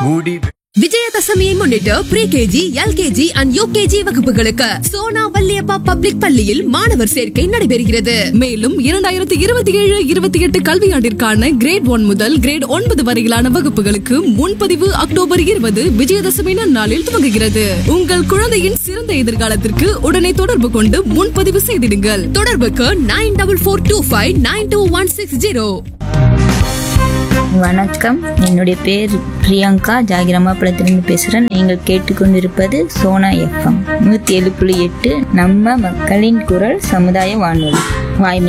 மூடி விஜயதசமியை முன்னிட்டு pre KG LKG and UKG வகுப்புகளுக்கு சோனா வல்லியப்பா பப்ளிக் பள்ளியில் மாணவர் சேர்க்கை நடைபெறுகிறது மேலும் இரண்டாயிரத்தி இருபத்தி ஏழு இருபத்தி எட்டு கல்வியாண்டிற்கான கிரேட் ஒன் முதல் கிரேட் ஒன்பது வரையிலான வகுப்புகளுக்கு முன்பதிவு அக்டோபர் இருபது விஜயதசமி நன்னாளில் துவங்குகிறது உங்கள் குழந்தையின் சிறந்த எதிர்காலத்திற்கு உடனே தொடர்பு கொண்டு முன்பதிவு செய்திடுங்கள் தொடர்புக்கு nine double four two five nine two one six zero வணக்கம் என்னுடைய பேர் பிரியங்கா ஜாகிரமாபுரத்திலிருந்து பேசுகிறேன் நீங்கள் கேட்டுக்கொண்டிருப்பது சோனா எஃப்எம் நூற்றி ஏழு புள்ளி எட்டு நம்ம மக்களின் குரல் சமுதாய வானொலி வாய்மை